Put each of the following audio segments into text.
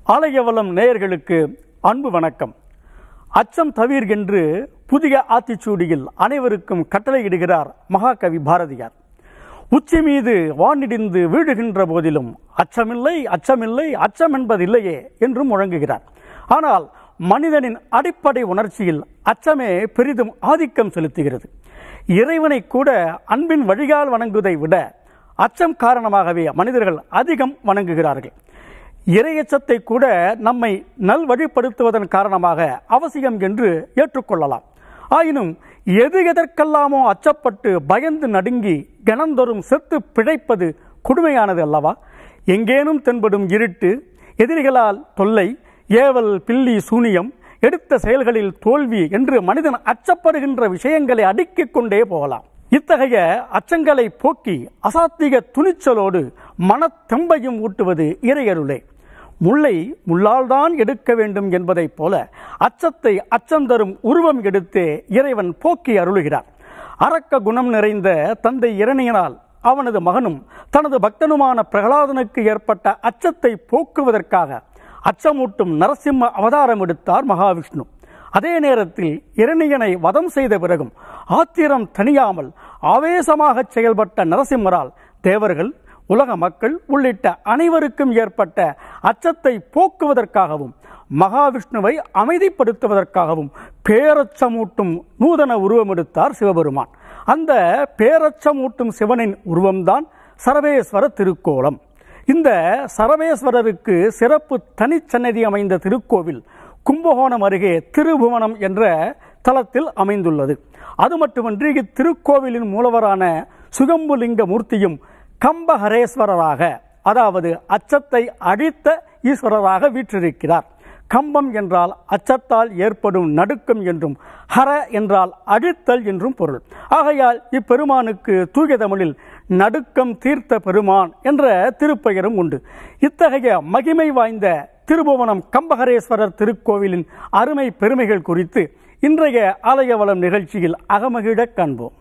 ஆலயவளம் நேயர்களுக்கு அன்பு வணக்கம் அச்சம் தவிர் என்று புதிய ஆத்திச்சூடியில் அனைவருக்கும் கட்டளையிடுகிறார் மகாகவி பாரதியார் உச்சி மீது வானிடிந்து வீழுகின்ற போதிலும் அச்சமில்லை அச்சமில்லை அச்சம் என்பதில்லையே என்றும் முழங்குகிறார் ஆனால் மனிதனின் அடிப்படை உணர்ச்சியில் அச்சமே பெரிதும் ஆதிக்கம் செலுத்துகிறது இறைவனை கூட அன்பின் வழிகால் வணங்குவதை விட அச்சம் காரணமாகவே மனிதர்கள் அதிகம் வணங்குகிறார்கள் இறையச்சத்தை கூட நம்மை நல்வழிப்படுத்துவதன் காரணமாக அவசியம் என்று ஏற்றுக்கொள்ளலாம் ஆயினும் எது எதற்கெல்லாமோ அச்சப்பட்டு பயந்து நடுங்கி கணந்தோறும் செத்து பிழைப்பது கொடுமையானது அல்லவா எங்கேனும் தென்படும் இருட்டு எதிரிகளால் தொல்லை ஏவல் பில்லி சூனியம் எடுத்த செயல்களில் தோல்வி என்று மனிதன் அச்சப்படுகின்ற விஷயங்களை அடுக்கிக் கொண்டே போகலாம் இத்தகைய அச்சங்களை போக்கி அசாத்திக துணிச்சலோடு மனத்தெம்பையும் ஊட்டுவது இறையருளே முல்லை முள்ளால்தான் எடுக்க வேண்டும் என்பதைப் போல அச்சத்தை அச்சந்தரும் உருவம் எடுத்தே இறைவன் போக்கி அருளுகிறார் அரக்க குணம் நிறைந்த தந்தை இரணியனால் அவனது மகனும் தனது பக்தனுமான பிரகலாதனுக்கு ஏற்பட்ட அச்சத்தை போக்குவதற்காக அச்சமூட்டும் நரசிம்ம அவதாரம் எடுத்தார் மகாவிஷ்ணு அதே நேரத்தில் இரணியனை வதம் செய்த பிறகும் ஆத்திரம் தணியாமல் ஆவேசமாக செயல்பட்ட நரசிம்மரால் தேவர்கள் உலக மக்கள் உள்ளிட்ட அனைவருக்கும் ஏற்பட்ட அச்சத்தை போக்குவதற்காகவும் மகாவிஷ்ணுவை அமைதிப்படுத்துவதற்காகவும் பேரச்சமூட்டும் நூதன உருவம் எடுத்தார் சிவபெருமான் அந்த பேரச்சமூட்டும் சிவனின் உருவம்தான் சரவேஸ்வர திருக்கோலம் இந்த சரவேஸ்வரருக்கு சிறப்பு தனிச்சன்னதி அமைந்த திருக்கோவில் கும்பகோணம் அருகே திருபுவனம் என்ற தலத்தில் அமைந்துள்ளது அது மட்டுமன்றி இத்திருக்கோவிலின் மூலவரான சுகம்புலிங்க மூர்த்தியும் கம்பஹரேஸ்வரராக அதாவது அச்சத்தை அழித்த ஈஸ்வரராக வீற்றிருக்கிறார் கம்பம் என்றால் அச்சத்தால் ஏற்படும் நடுக்கம் என்றும் ஹர என்றால் அழித்தல் என்றும் பொருள் ஆகையால் இப்பெருமானுக்கு தூய தமிழில் நடுக்கம் தீர்த்த பெருமான் என்ற திருப்பெயரும் உண்டு இத்தகைய மகிமை வாய்ந்த திருபுவனம் கம்பஹரேஸ்வரர் திருக்கோவிலின் அருமை பெருமைகள் குறித்து இன்றைய ஆலயவளம் நிகழ்ச்சியில் அகமகிழ காண்போம்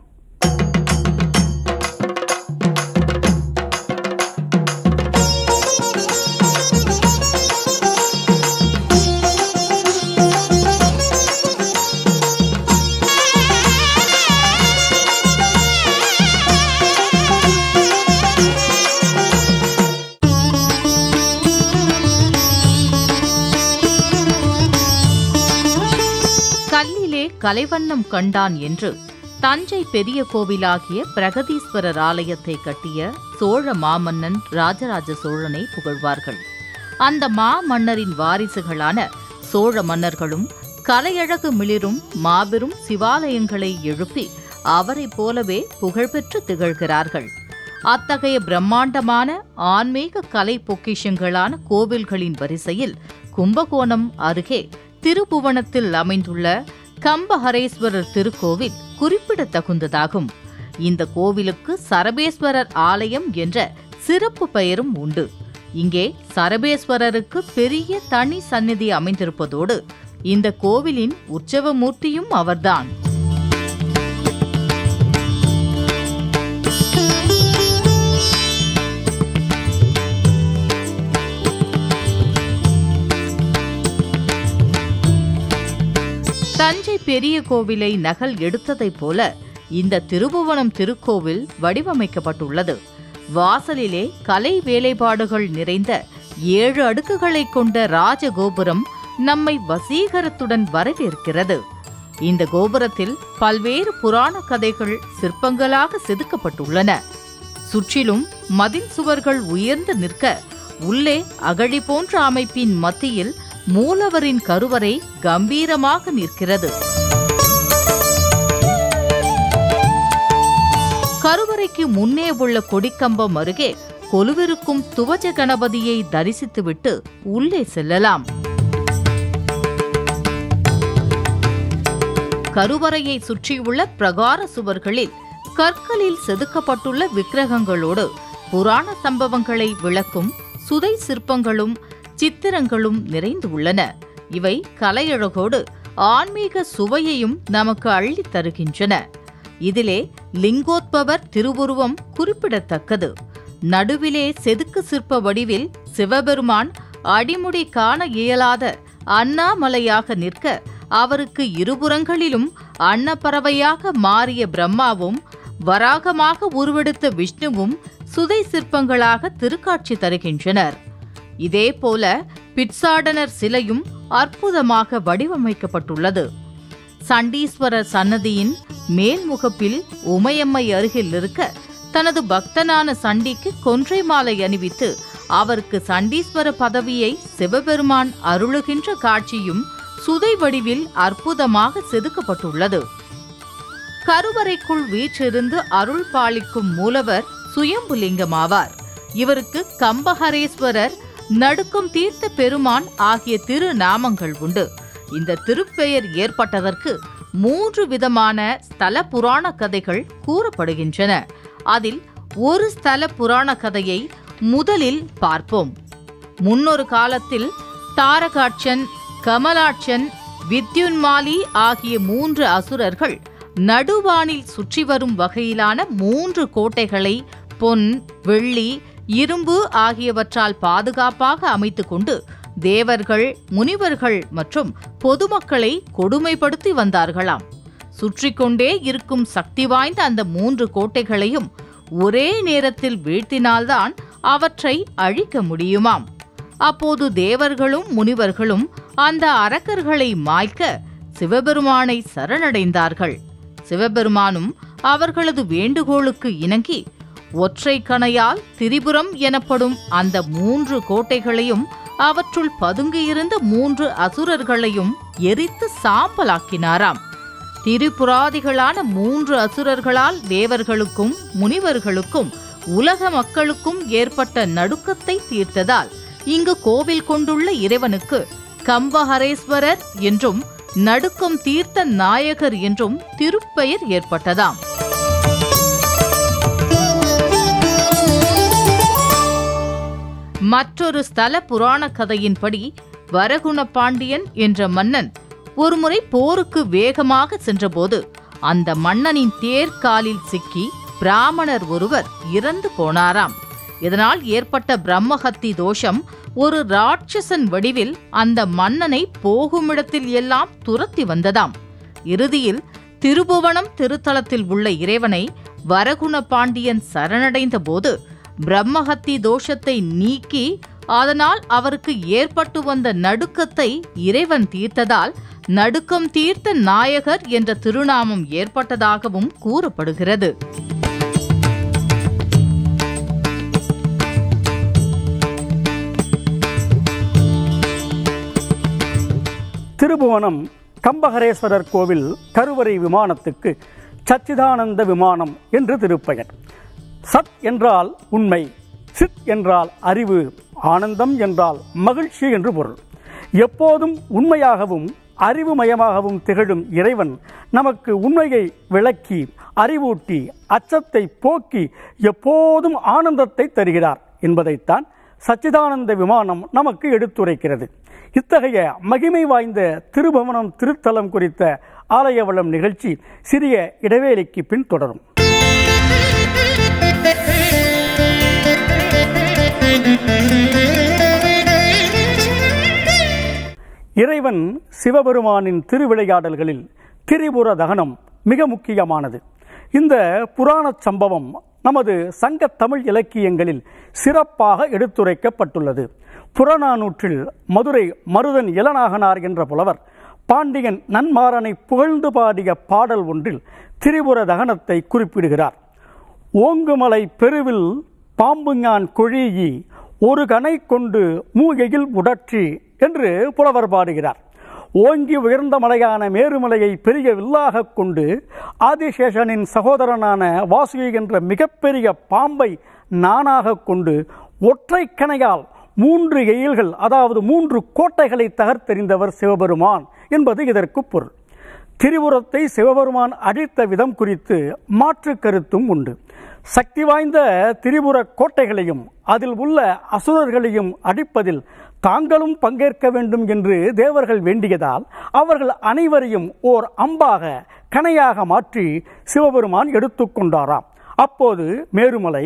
கல்லிலே கலைவண்ணம் கண்டான் என்று தஞ்சை பெரிய கோவிலாகிய பிரகதீஸ்வரர் ஆலயத்தை கட்டிய சோழ மாமன்னன் ராஜராஜ சோழனை புகழ்வார்கள் அந்த மாமன்னரின் வாரிசுகளான சோழ மன்னர்களும் கலையழகு மிளிரும் மாபெரும் சிவாலயங்களை எழுப்பி அவரைப் போலவே புகழ்பெற்று திகழ்கிறார்கள் அத்தகைய பிரம்மாண்டமான ஆன்மீக கலை பொக்கிஷங்களான கோவில்களின் வரிசையில் கும்பகோணம் அருகே திருப்புவனத்தில் அமைந்துள்ள கம்பஹரேஸ்வரர் திருக்கோவில் குறிப்பிடத்தகுந்ததாகும் இந்த கோவிலுக்கு சரபேஸ்வரர் ஆலயம் என்ற சிறப்பு பெயரும் உண்டு இங்கே சரபேஸ்வரருக்கு பெரிய தனி சந்நிதி அமைந்திருப்பதோடு இந்த கோவிலின் உற்சவ மூர்த்தியும் அவர்தான் தஞ்சை பெரிய கோவிலை நகல் எடுத்ததைப் போல இந்த திருபுவனம் திருக்கோவில் வடிவமைக்கப்பட்டுள்ளது வாசலிலே கலை வேலைப்பாடுகள் நிறைந்த ஏழு அடுக்குகளை கொண்ட ராஜகோபுரம் நம்மை வசீகரத்துடன் வரவேற்கிறது இந்த கோபுரத்தில் பல்வேறு புராண கதைகள் சிற்பங்களாக செதுக்கப்பட்டுள்ளன சுற்றிலும் மதில் சுவர்கள் உயர்ந்து நிற்க உள்ளே அகழி போன்ற அமைப்பின் மத்தியில் மூலவரின் கருவறை கம்பீரமாக நிற்கிறது கருவறைக்கு முன்னே உள்ள கொடிக்கம்பம் அருகே கொலுவிருக்கும் துவஜ கணபதியை தரிசித்துவிட்டு உள்ளே செல்லலாம் கருவறையை சுற்றியுள்ள பிரகார சுவர்களில் கற்களில் செதுக்கப்பட்டுள்ள விக்கிரகங்களோடு புராண சம்பவங்களை விளக்கும் சுதை சிற்பங்களும் சித்திரங்களும் நிறைந்து உள்ளன இவை கலையழகோடு ஆன்மீக சுவையையும் நமக்கு அள்ளித் தருகின்றன இதிலே லிங்கோத்பவர் திருவுருவம் குறிப்பிடத்தக்கது நடுவிலே செதுக்கு சிற்ப வடிவில் சிவபெருமான் அடிமுடி காண இயலாத அண்ணாமலையாக நிற்க அவருக்கு இருபுறங்களிலும் அன்னப்பறவையாக மாறிய பிரம்மாவும் வராகமாக உருவெடுத்த விஷ்ணுவும் சுதை சிற்பங்களாக திருக்காட்சி தருகின்றனர் இதேபோல பிட்சாடனர் சிலையும் அற்புதமாக வடிவமைக்கப்பட்டுள்ளது சண்டீஸ்வரர் சன்னதியின் மேல்முகப்பில் உமையம்மை அருகில் இருக்க தனது பக்தனான சண்டிக்கு கொன்றை மாலை அணிவித்து அவருக்கு சண்டீஸ்வர பதவியை சிவபெருமான் அருளுகின்ற காட்சியும் சுதை வடிவில் அற்புதமாக செதுக்கப்பட்டுள்ளது கருவறைக்குள் வீற்றிருந்து அருள் பாலிக்கும் மூலவர் சுயம்புலிங்கமாவார் இவருக்கு கம்பஹரேஸ்வரர் நடுக்கும் தீர்த்த பெருமான் ஆகிய திருநாமங்கள் உண்டு இந்த திருப்பெயர் ஏற்பட்டதற்கு மூன்று விதமான ஸ்தல புராண கதைகள் கூறப்படுகின்றன அதில் ஒரு ஸ்தல புராண கதையை முதலில் பார்ப்போம் முன்னொரு காலத்தில் தாரகாட்சன் கமலாட்சன் வித்யுன்மாலி ஆகிய மூன்று அசுரர்கள் நடுவானில் சுற்றி வரும் வகையிலான மூன்று கோட்டைகளை பொன் வெள்ளி இரும்பு ஆகியவற்றால் பாதுகாப்பாக அமைத்துக் கொண்டு தேவர்கள் முனிவர்கள் மற்றும் பொதுமக்களை கொடுமைப்படுத்தி வந்தார்களாம் சுற்றி கொண்டே இருக்கும் சக்தி வாய்ந்த அந்த மூன்று கோட்டைகளையும் ஒரே நேரத்தில் வீழ்த்தினால்தான் அவற்றை அழிக்க முடியுமாம் அப்போது தேவர்களும் முனிவர்களும் அந்த அரக்கர்களை மாய்க்க சிவபெருமானை சரணடைந்தார்கள் சிவபெருமானும் அவர்களது வேண்டுகோளுக்கு இணங்கி ஒற்றை கணையால் திரிபுரம் எனப்படும் அந்த மூன்று கோட்டைகளையும் அவற்றுள் பதுங்கியிருந்த மூன்று அசுரர்களையும் எரித்து சாம்பலாக்கினாராம் திரிபுராதிகளான மூன்று அசுரர்களால் தேவர்களுக்கும் முனிவர்களுக்கும் உலக மக்களுக்கும் ஏற்பட்ட நடுக்கத்தை தீர்த்ததால் இங்கு கோவில் கொண்டுள்ள இறைவனுக்கு கம்பஹரேஸ்வரர் என்றும் நடுக்கம் தீர்த்த நாயகர் என்றும் திருப்பெயர் ஏற்பட்டதாம் மற்றொரு ஸ்தல புராண கதையின்படி வரகுண பாண்டியன் என்ற மன்னன் ஒருமுறை போருக்கு வேகமாக சென்றபோது அந்த மன்னனின் தேர்காலில் சிக்கி பிராமணர் ஒருவர் இறந்து போனாராம் இதனால் ஏற்பட்ட பிரம்மஹத்தி தோஷம் ஒரு ராட்சசன் வடிவில் அந்த மன்னனை போகுமிடத்தில் எல்லாம் துரத்தி வந்ததாம் இறுதியில் திருபுவனம் திருத்தலத்தில் உள்ள இறைவனை வரகுண பாண்டியன் சரணடைந்த போது பிரம்மஹத்தி தோஷத்தை நீக்கி அதனால் அவருக்கு ஏற்பட்டு வந்த நடுக்கத்தை இறைவன் தீர்த்ததால் நடுக்கம் தீர்த்த நாயகர் என்ற திருநாமம் ஏற்பட்டதாகவும் கூறப்படுகிறது திருபுவனம் கம்பகரேஸ்வரர் கோவில் கருவறை விமானத்துக்கு சச்சிதானந்த விமானம் என்று திருப்பெயர் சத் என்றால் உண்மை சித் என்றால் அறிவு ஆனந்தம் என்றால் மகிழ்ச்சி என்று பொருள் எப்போதும் உண்மையாகவும் அறிவுமயமாகவும் திகழும் இறைவன் நமக்கு உண்மையை விளக்கி அறிவூட்டி அச்சத்தை போக்கி எப்போதும் ஆனந்தத்தை தருகிறார் என்பதைத்தான் சச்சிதானந்த விமானம் நமக்கு எடுத்துரைக்கிறது இத்தகைய மகிமை வாய்ந்த திருபவனம் திருத்தலம் குறித்த ஆலய வளம் நிகழ்ச்சி சிறிய இடைவேளைக்கு பின் தொடரும் இறைவன் சிவபெருமானின் திருவிளையாடல்களில் திரிபுர தகனம் மிக முக்கியமானது இந்த புராணச் சம்பவம் நமது சங்க தமிழ் இலக்கியங்களில் சிறப்பாக எடுத்துரைக்கப்பட்டுள்ளது புறநானூற்றில் மதுரை மருதன் இளநாகனார் என்ற புலவர் பாண்டியன் நன்மாறனை புகழ்ந்து பாடிய பாடல் ஒன்றில் திரிபுர தகனத்தை குறிப்பிடுகிறார் ஓங்குமலை பெருவில் பாம்புஞான் கொழியி ஒரு கனை கொண்டு மூகையில் உடற்றி என்று புலவர் பாடுகிறார் ஓங்கி உயர்ந்த மலையான மேருமலையை பெரிய வில்லாகக் கொண்டு ஆதிசேஷனின் சகோதரனான வாசுகி என்ற மிகப்பெரிய பாம்பை நானாகக் கொண்டு ஒற்றை கணையால் மூன்று எயில்கள் அதாவது மூன்று கோட்டைகளை தகர்த்தெறிந்தவர் சிவபெருமான் என்பது இதற்கு பொருள் திரிபுரத்தை சிவபெருமான் அழித்த விதம் குறித்து மாற்று கருத்தும் உண்டு சக்தி வாய்ந்த திரிபுர கோட்டைகளையும் அதில் உள்ள அசுரர்களையும் அழிப்பதில் தாங்களும் பங்கேற்க வேண்டும் என்று தேவர்கள் வேண்டியதால் அவர்கள் அனைவரையும் ஓர் அம்பாக கணையாக மாற்றி சிவபெருமான் எடுத்துக்கொண்டாராம் அப்போது மேருமலை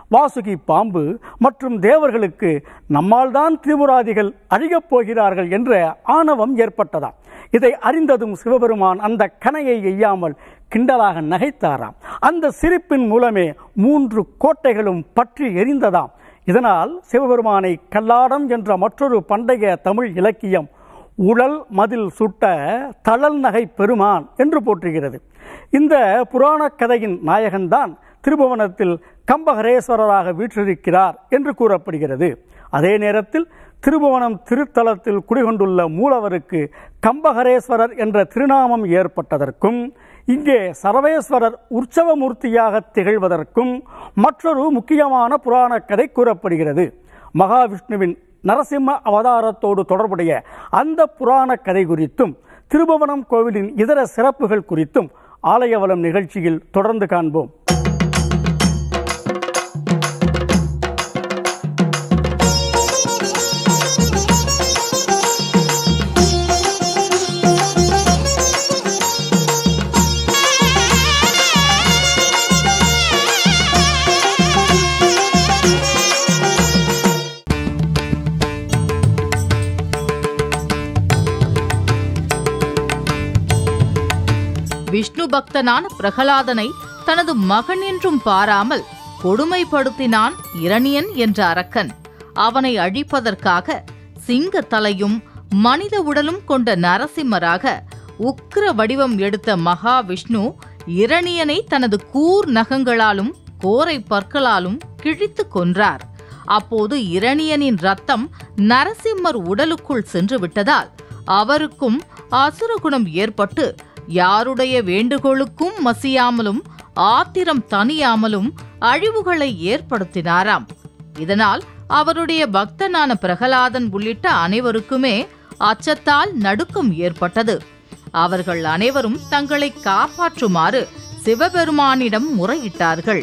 வாசுகி பாம்பு மற்றும் தேவர்களுக்கு நம்மால் தான் திரிபுராதிகள் அழியப் போகிறார்கள் என்ற ஆணவம் ஏற்பட்டதாம் இதை அறிந்ததும் சிவபெருமான் அந்த கணையை எய்யாமல் கிண்டலாக நகைத்தாராம் அந்த சிரிப்பின் மூலமே மூன்று கோட்டைகளும் பற்றி எரிந்ததாம் இதனால் சிவபெருமானை கல்லாடம் என்ற மற்றொரு பண்டைய தமிழ் இலக்கியம் உடல் மதில் சுட்ட தழல் நகை பெருமான் என்று போற்றுகிறது இந்த புராண கதையின் நாயகன்தான் திருபுவனத்தில் கம்பகரேஸ்வரராக வீற்றிருக்கிறார் என்று கூறப்படுகிறது அதே நேரத்தில் திருபுவனம் திருத்தலத்தில் குடிகொண்டுள்ள மூலவருக்கு கம்பகரேஸ்வரர் என்ற திருநாமம் ஏற்பட்டதற்கும் இங்கே சரவேஸ்வரர் உற்சவமூர்த்தியாக திகழ்வதற்கும் மற்றொரு முக்கியமான புராண கதை கூறப்படுகிறது மகாவிஷ்ணுவின் நரசிம்ம அவதாரத்தோடு தொடர்புடைய அந்த புராண கதை குறித்தும் திருபுவனம் கோவிலின் இதர சிறப்புகள் குறித்தும் ஆலயவளம் நிகழ்ச்சியில் தொடர்ந்து காண்போம் விஷ்ணு பக்தனான பிரகலாதனை தனது மகன் என்றும் பாராமல் கொடுமைப்படுத்தினான் இரணியன் என்ற அரக்கன் அவனை அழிப்பதற்காக சிங்க தலையும் மனித உடலும் கொண்ட நரசிம்மராக உக்கிர வடிவம் எடுத்த மகாவிஷ்ணு இரணியனை தனது கூர் நகங்களாலும் கோரை பற்களாலும் கிழித்து கொன்றார் அப்போது இரணியனின் ரத்தம் நரசிம்மர் உடலுக்குள் சென்று விட்டதால் அவருக்கும் அசுரகுணம் ஏற்பட்டு யாருடைய வேண்டுகோளுக்கும் மசியாமலும் ஆத்திரம் தணியாமலும் அழிவுகளை ஏற்படுத்தினாராம் இதனால் அவருடைய பக்தனான பிரகலாதன் உள்ளிட்ட அனைவருக்குமே அச்சத்தால் நடுக்கம் ஏற்பட்டது அவர்கள் அனைவரும் தங்களை காப்பாற்றுமாறு சிவபெருமானிடம் முறையிட்டார்கள்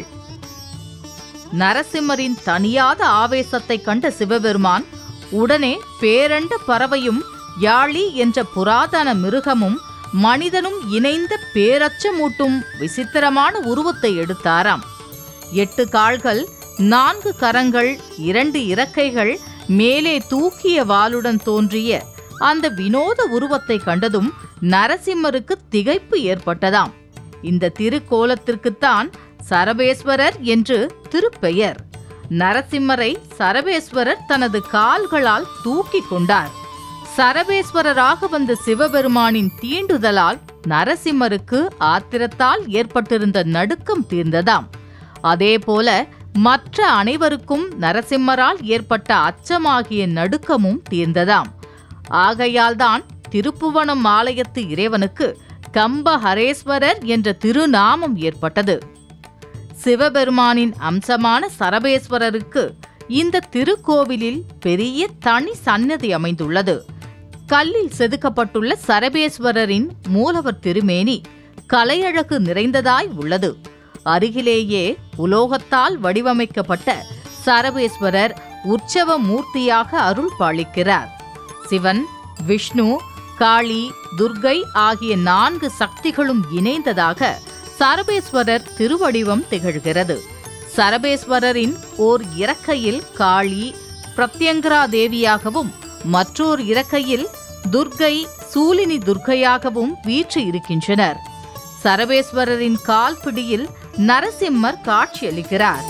நரசிம்மரின் தனியாத ஆவேசத்தை கண்ட சிவபெருமான் உடனே பேரண்ட பறவையும் யாழி என்ற புராதன மிருகமும் மனிதனும் இணைந்த பேரச்சமூட்டும் விசித்திரமான உருவத்தை எடுத்தாராம் எட்டு கால்கள் நான்கு கரங்கள் இரண்டு இறக்கைகள் மேலே தூக்கிய வாளுடன் தோன்றிய அந்த வினோத உருவத்தை கண்டதும் நரசிம்மருக்கு திகைப்பு ஏற்பட்டதாம் இந்த திருக்கோலத்திற்குத்தான் சரபேஸ்வரர் என்று திருப்பெயர் நரசிம்மரை சரபேஸ்வரர் தனது கால்களால் தூக்கிக் கொண்டார் சரபேஸ்வரராக வந்த சிவபெருமானின் தீண்டுதலால் நரசிம்மருக்கு ஆத்திரத்தால் ஏற்பட்டிருந்த நடுக்கம் தீர்ந்ததாம் அதேபோல மற்ற அனைவருக்கும் நரசிம்மரால் ஏற்பட்ட அச்சமாகிய நடுக்கமும் தீர்ந்ததாம் ஆகையால்தான் திருப்புவனம் ஆலயத்து இறைவனுக்கு கம்பஹரேஸ்வரர் என்ற திருநாமம் ஏற்பட்டது சிவபெருமானின் அம்சமான சரபேஸ்வரருக்கு இந்த திருக்கோவிலில் பெரிய தனி சன்னதி அமைந்துள்ளது கல்லில் செதுக்கப்பட்டுள்ள சரபேஸ்வரரின் மூலவர் திருமேனி கலையழகு நிறைந்ததாய் உள்ளது அருகிலேயே உலோகத்தால் வடிவமைக்கப்பட்ட சரபேஸ்வரர் உற்சவ மூர்த்தியாக அருள் பாலிக்கிறார் சிவன் விஷ்ணு காளி துர்கை ஆகிய நான்கு சக்திகளும் இணைந்ததாக சரபேஸ்வரர் திருவடிவம் திகழ்கிறது சரபேஸ்வரரின் ஓர் இறக்கையில் காளி பிரத்யங்கரா தேவியாகவும் மற்றோர் இறக்கையில் துர்கை சூலினி துர்க்கையாகவும் வீற்று இருக்கின்றனர் சரபேஸ்வரரின் கால் பிடியில் நரசிம்மர் காட்சியளிக்கிறார்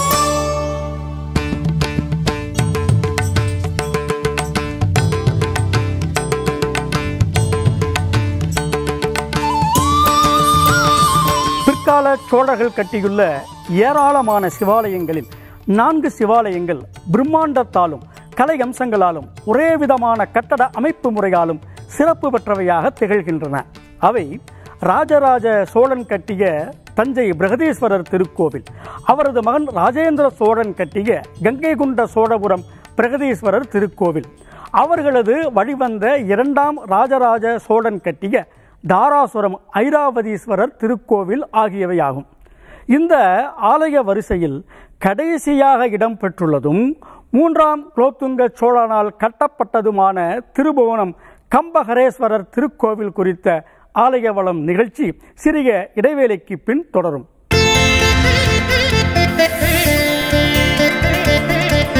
பிற்கால சோழர்கள் கட்டியுள்ள ஏராளமான சிவாலயங்களில் நான்கு சிவாலயங்கள் பிரம்மாண்டத்தாலும் கலை அம்சங்களாலும் ஒரே விதமான கட்டட அமைப்பு முறையாலும் சிறப்பு பெற்றவையாக திகழ்கின்றன அவை ராஜராஜ சோழன் கட்டிய தஞ்சை பிரகதீஸ்வரர் திருக்கோவில் அவரது மகன் ராஜேந்திர சோழன் கட்டிய கங்கை கொண்ட சோழபுரம் பிரகதீஸ்வரர் திருக்கோவில் அவர்களது வழிவந்த இரண்டாம் ராஜராஜ சோழன் கட்டிய தாராசுரம் ஐராவதீஸ்வரர் திருக்கோவில் ஆகியவையாகும் இந்த ஆலய வரிசையில் கடைசியாக இடம்பெற்றுள்ளதும் மூன்றாம் குலோத்துங்க சோழனால் கட்டப்பட்டதுமான திருபுவனம் கம்பஹரேஸ்வரர் திருக்கோவில் குறித்த ஆலய வளம் நிகழ்ச்சி சிறிய இடைவேளைக்கு பின் தொடரும்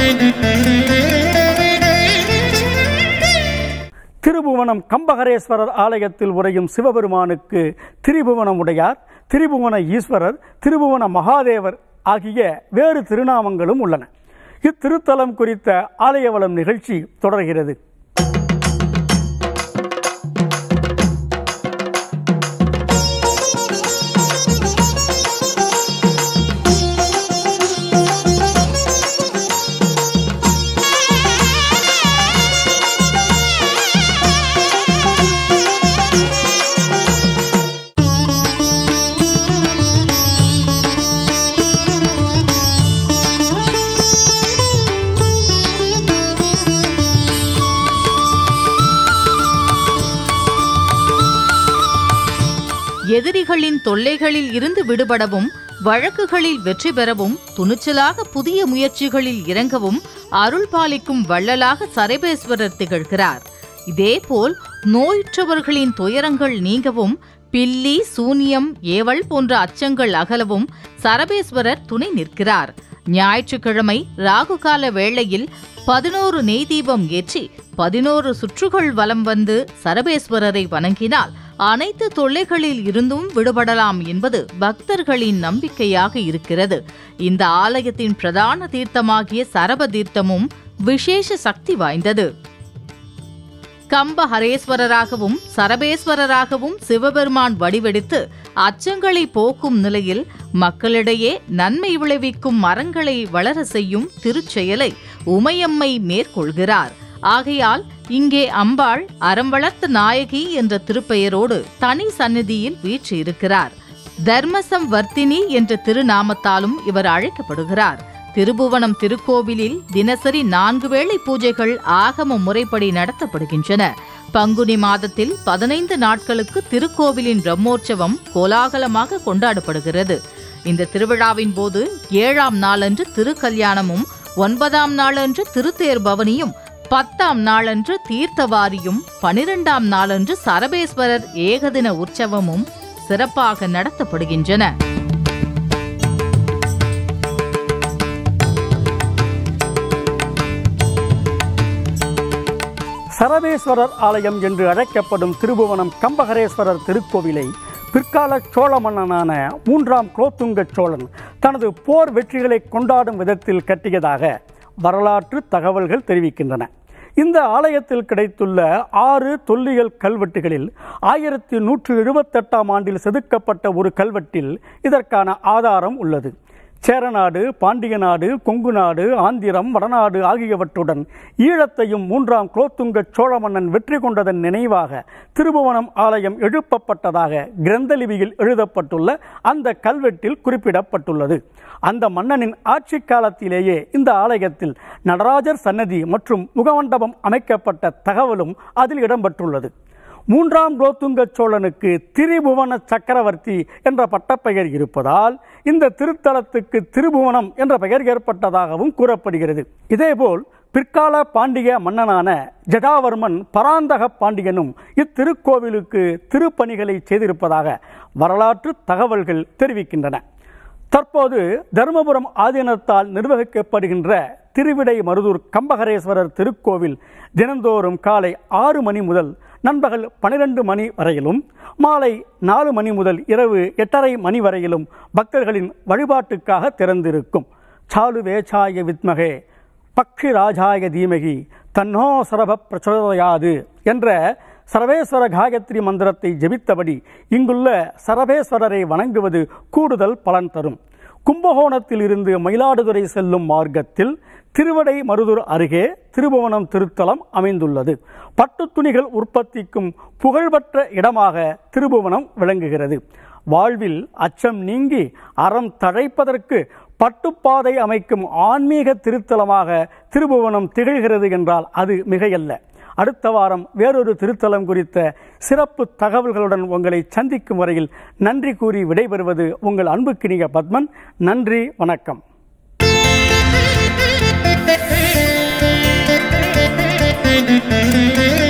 திருபுவனம் கம்பகரேஸ்வரர் ஆலயத்தில் உரையும் சிவபெருமானுக்கு திரிபுவனம் உடையார் திரிபுவன ஈஸ்வரர் திருபுவன மகாதேவர் ஆகிய வேறு திருநாமங்களும் உள்ளன இத்திருத்தலம் குறித்த ஆலயவளம் நிகழ்ச்சி தொடர்கிறது எதிரிகளின் தொல்லைகளில் இருந்து விடுபடவும் வழக்குகளில் வெற்றி பெறவும் துணிச்சலாக புதிய முயற்சிகளில் இறங்கவும் அருள் பாலிக்கும் வள்ளலாக சரபேஸ்வரர் திகழ்கிறார் இதேபோல் நோயுற்றவர்களின் துயரங்கள் நீங்கவும் பில்லி சூனியம் ஏவல் போன்ற அச்சங்கள் அகலவும் சரபேஸ்வரர் துணை நிற்கிறார் ஞாயிற்றுக்கிழமை ராகுகால வேளையில் பதினோரு நெய் தீபம் ஏற்றி பதினோரு சுற்றுகள் வலம் வந்து சரபேஸ்வரரை வணங்கினால் அனைத்து தொல்லைகளில் இருந்தும் விடுபடலாம் என்பது பக்தர்களின் நம்பிக்கையாக இருக்கிறது இந்த ஆலயத்தின் பிரதான தீர்த்தமாகிய சரப தீர்த்தமும் விசேஷ சக்தி வாய்ந்தது கம்பஹரேஸ்வரராகவும் சரபேஸ்வரராகவும் சிவபெருமான் வடிவெடுத்து அச்சங்களை போக்கும் நிலையில் மக்களிடையே நன்மை விளைவிக்கும் மரங்களை வளர செய்யும் திருச்செயலை உமையம்மை மேற்கொள்கிறார் ஆகையால் இங்கே அம்பாள் அறம் வளர்த்த நாயகி என்ற திருப்பெயரோடு தனி சந்நிதியில் வீற்றிருக்கிறார் தர்மசம் வர்த்தினி என்ற திருநாமத்தாலும் இவர் அழைக்கப்படுகிறார் திருபுவனம் திருக்கோவிலில் தினசரி நான்கு வேளை பூஜைகள் ஆகம முறைப்படி நடத்தப்படுகின்றன பங்குனி மாதத்தில் பதினைந்து நாட்களுக்கு திருக்கோவிலின் பிரம்மோற்சவம் கோலாகலமாக கொண்டாடப்படுகிறது இந்த திருவிழாவின் போது ஏழாம் நாளன்று திருக்கல்யாணமும் ஒன்பதாம் நாளன்று திருத்தேர் பவனியும் பத்தாம் நாளன்று தீர்த்தவாரியும் பனிரெண்டாம் நாளன்று சரபேஸ்வரர் ஏகதின உற்சவமும் சிறப்பாக நடத்தப்படுகின்றன சரவேஸ்வரர் ஆலயம் என்று அழைக்கப்படும் திருபுவனம் கம்பகரேஸ்வரர் திருக்கோவிலை பிற்கால சோழ மன்னனான மூன்றாம் குலோத்துங்க சோழன் தனது போர் வெற்றிகளை கொண்டாடும் விதத்தில் கட்டியதாக வரலாற்று தகவல்கள் தெரிவிக்கின்றன இந்த ஆலயத்தில் கிடைத்துள்ள ஆறு தொல்லியல் கல்வெட்டுகளில் ஆயிரத்தி நூற்று எழுபத்தெட்டாம் ஆண்டில் செதுக்கப்பட்ட ஒரு கல்வெட்டில் இதற்கான ஆதாரம் உள்ளது சேரநாடு பாண்டிய நாடு கொங்கு நாடு ஆந்திரம் வடநாடு ஆகியவற்றுடன் ஈழத்தையும் மூன்றாம் குலோத்துங்க சோழ மன்னன் வெற்றி கொண்டதன் நினைவாக திருபுவனம் ஆலயம் எழுப்பப்பட்டதாக கிரந்தலிபியில் எழுதப்பட்டுள்ள அந்த கல்வெட்டில் குறிப்பிடப்பட்டுள்ளது அந்த மன்னனின் ஆட்சி காலத்திலேயே இந்த ஆலயத்தில் நடராஜர் சன்னதி மற்றும் முகமண்டபம் அமைக்கப்பட்ட தகவலும் அதில் இடம்பெற்றுள்ளது மூன்றாம் குலோத்துங்க சோழனுக்கு திரிபுவன சக்கரவர்த்தி என்ற பட்டப்பெயர் இருப்பதால் இந்த திருத்தலத்துக்கு திருபுவனம் என்ற பெயர் ஏற்பட்டதாகவும் கூறப்படுகிறது இதேபோல் பிற்கால பாண்டிய மன்னனான ஜடாவர்மன் பராந்தக பாண்டியனும் இத்திருக்கோவிலுக்கு திருப்பணிகளை செய்திருப்பதாக வரலாற்று தகவல்கள் தெரிவிக்கின்றன தற்போது தருமபுரம் ஆதீனத்தால் நிர்வகிக்கப்படுகின்ற திருவிடை மருதூர் கம்பகரேஸ்வரர் திருக்கோவில் தினந்தோறும் காலை ஆறு மணி முதல் நண்பகல் பனிரெண்டு மணி வரையிலும் மாலை நாலு மணி முதல் இரவு எட்டரை மணி வரையிலும் பக்தர்களின் வழிபாட்டுக்காக திறந்திருக்கும் சாலு வேச்சாய வித்மகே பக்ஷி ராஜாய தீமகி தன்னோ சரப பிரச்சோதயாது என்ற சரவேஸ்வர காயத்ரி மந்திரத்தை ஜெபித்தபடி இங்குள்ள சரபேஸ்வரரை வணங்குவது கூடுதல் பலன் தரும் கும்பகோணத்தில் இருந்து மயிலாடுதுறை செல்லும் மார்க்கத்தில் திருவடை மருதூர் அருகே திருபுவனம் திருத்தலம் அமைந்துள்ளது பட்டுத் துணிகள் உற்பத்திக்கும் புகழ்பெற்ற இடமாக திருபுவனம் விளங்குகிறது வாழ்வில் அச்சம் நீங்கி அறம் தழைப்பதற்கு பட்டுப்பாதை அமைக்கும் ஆன்மீக திருத்தலமாக திருபுவனம் திகழ்கிறது என்றால் அது மிகையல்ல அடுத்த வாரம் வேறொரு திருத்தலம் குறித்த சிறப்பு தகவல்களுடன் உங்களை சந்திக்கும் வரையில் நன்றி கூறி விடைபெறுவது உங்கள் அன்புக்கினிய பத்மன் நன்றி வணக்கம் Thank you.